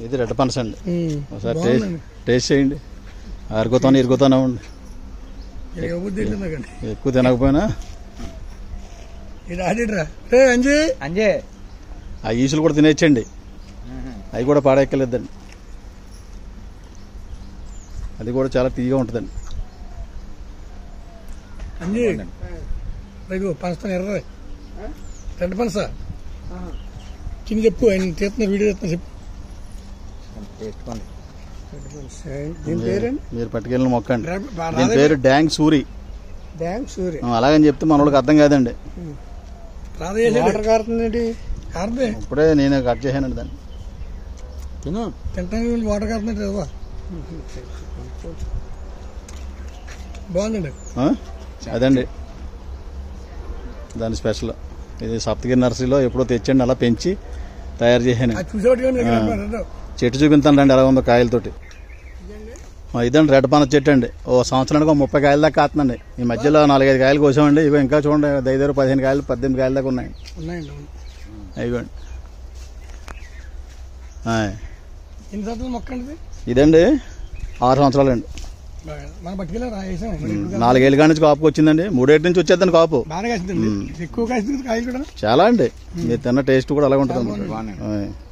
ఇది రెడ్ పనస అండి ఉమ్, ఒకసారి టేస్ట్ బాగుందండి టేస్ట్ చేయండి అరుగుతాను ఇరుగుతానే ఉండి ఇది ఎవరు తెలియదు నాకండి ఎక్కువ తినకపోయినా ఇది ఆడిట్రా రే అంజీ అంజే ఆ ఈసులు కూడా తినేచ్చండి అవి కూడా పాడెక్కలేదండి అది కూడా చాలా తీయగా ఉంటుందండి అంజీ రైతు పనస్తాను ఎర్ర రెడ్ పనస కింద చెప్పు ఆయన తీస్తున్నారు వీడియో తీస్తున్నారు చెప్పు టేస్ట్ కొంది రెడ్ పనస దీని పేరండి మీరు పట్టుకెళ్ళిన మొక్క అండి రా- బా- దీని రాధే పేరు డ్యాంగ్ సూరి డ్యామ్ సూర్య ఆ, అలాగని చెప్తే మన వాళ్ళకి అర్థం కాదండి వాటర్ కారుతుందండి కారుతుంది ఇప్పుడే నేను కట్ చేశానండి దాన్ని తిను తింటానికి వాటర్ కారుతుందంటే కదా బాగుందండి ఆ? అదండి దాని స్పెషల్ ఇది సప్తగిరి నర్సరీలో ఎప్పుడో తెచ్చండి అలా పెంచి తయారు చేశాను అది చూసేవాటి కానీ ఆ. రెడ్ చెట్టు చూపించాను రండి ఎలా ఉందో కాయలతోటి ఆ, ఇదండి రెడ్ పనస చెట్టు అండి ఓ సంవత్సరానికి ఒక ముప్పై కాయల దాకా కాస్తుందండి ఈ మధ్యలో నాలుగైదు కాయలు కోసామండి ఇవి ఇంకా చూడండి దగ్గర పదిహేను కాయలు పద్దెనిమిది కాయల దాకా ఉన్నాయి ఉన్నాయండి అవును. ఇవ్వండి ఆయ్. ఎన్ని సంవత్సరాలు మొక్క అండి ఇది? ఇదండి ఆరు సంవత్సరాలండి బాగా. మనం పట్టుకెళ్ళి రాసాం మరి ఎక్కువ కాదు. నాలుగేళ్ళ కాడి నుంచి కాపుకి వచ్చిందండి మూడేళ్ళ నుంచి వచ్చేద్దండి కాపు బాగా కాసిందండి ఎక్కువ కాసింది కాయలు కూడా చాలా అండి మీరు తిన్న టేస్ట్ కూడా అలాగే ఉంటుంది బాగున్నాయి. ఆయ్.